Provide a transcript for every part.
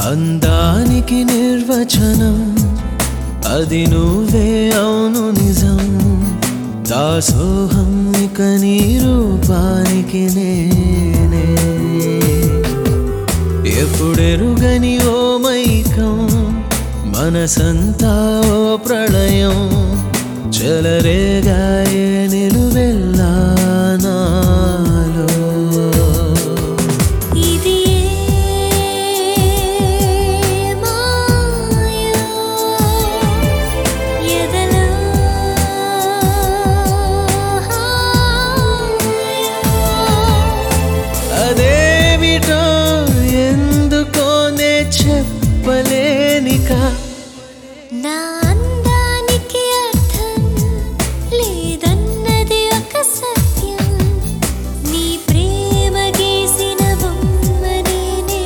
అందానికి నిర్వచనం అది నువ్వే అవును నిజం దాసోహం ఇక నీ రూపానికి నేనే ఎప్పుడెరుగని ఓ మైకం మనసంతా ఓ ప్రళయం చెలరేగాయే నిలువెల్లా నాలో ఇది ఏ మాయో ఎదలో అదేమిటో ఎందుకోనే చెప్పలేనిక నా అందానికి అర్థం లేదన్నది ఒక సత్యం నీ ప్రేమ గీసిన బొమ్మ నేనే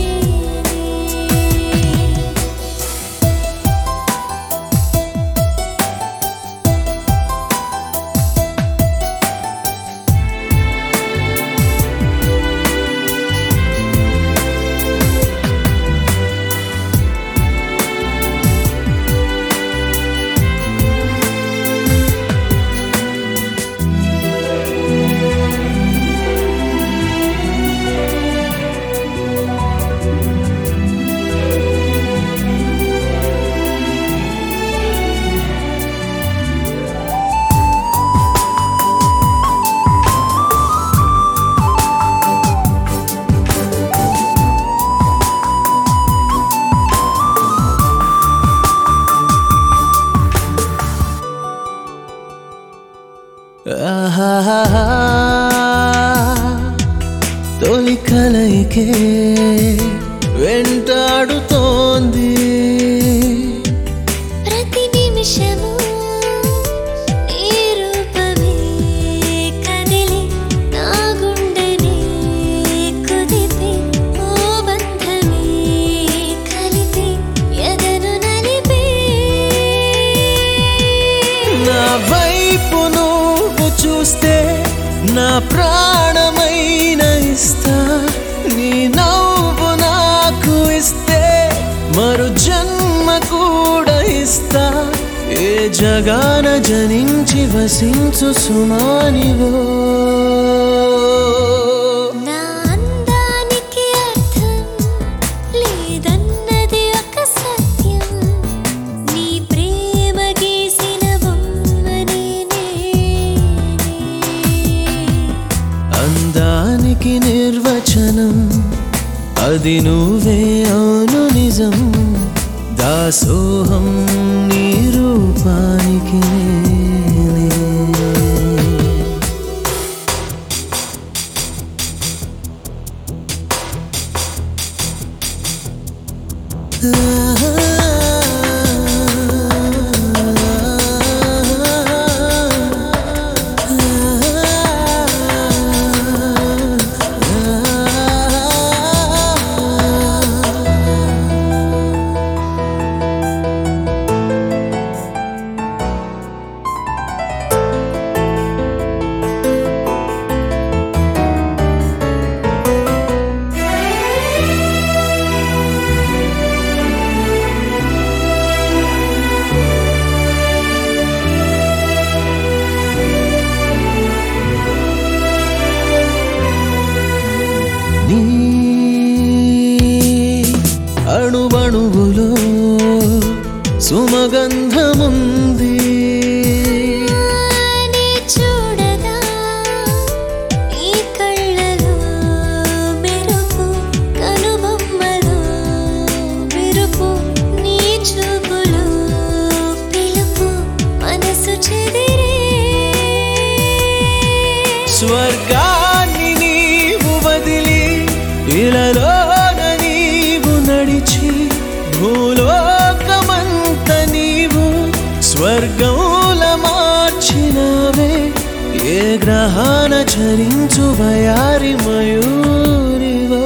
ఆహాహా, తొలి కలయికే వెంటాడుతోంది ప్రతి నిమిషము నీ రూపమే కదిలి నా గుండెనే కుదిపి ఓ బంధమే కలిపి ఎదను నలిపి నా వైపు నువ్వు చూస్తే నా ప్రాణమైన ఇస్తా నీ నవ్వు నాకు ఇస్తే మరు జన్మ కూడా ఇస్తా ఏ జగాన జనించి వసించు సుమానివో నా అందానికి అర్థం లేదన్నది ఒక సత్యం నీ ప్రేమ గీసిన బొమ్మ నేనే అందానికి నిర్వచనం అది నువ్వే అవును నిజం దాసోహం నీ రూపానికి నేనే. నీ అణువణువులో సుమగంధముంది నీ చూడగా ఈ కళ్ళలో మెరుపు కనుబొమ్మలో మెరుపు నీ చూపులో పిలుపు మనసు చెదిరే స్వర్గాన్ని నీవు వదిలి ఇలలోన నీవు నడిచి భూలోకమంత నీవు స్వర్గంల మార్చినవే ఏ గ్రహాన చరించు వయారి మయూరివో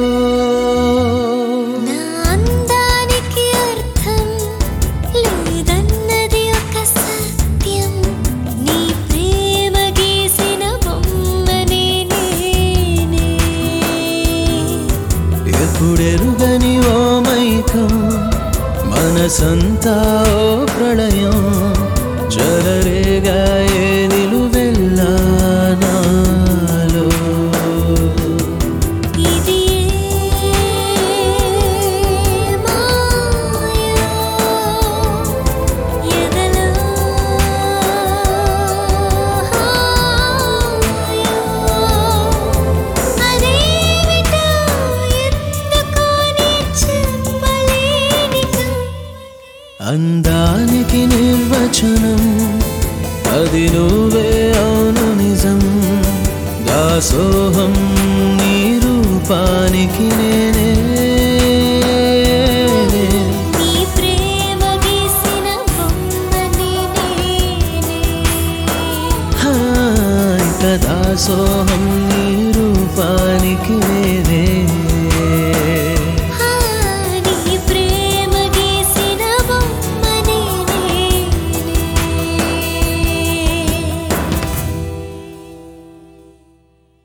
నా అందానికి అర్థం లేదన్నది ఒక సత్యం నీ ప్రేమ గీసిన బొమ్మ నేనే ఎప్పుడెరుగని ఓ మైకం మనసంతా ఓ ప్రళయం జలరేగా ఏ నిలువెల్లా నాలో ఇది మాయా ఎదలో అదేమిటో ఎందుకో నీ చెప్పలేనిక అందానికి నిర్వచనం అది నువ్వే అవును నిజం దాసోహం నీ రూపానికి నేనే నీ ప్రేమ గీసిన బొమ్మని నేనే హాయ్ దాసోహం నీ రూపానికి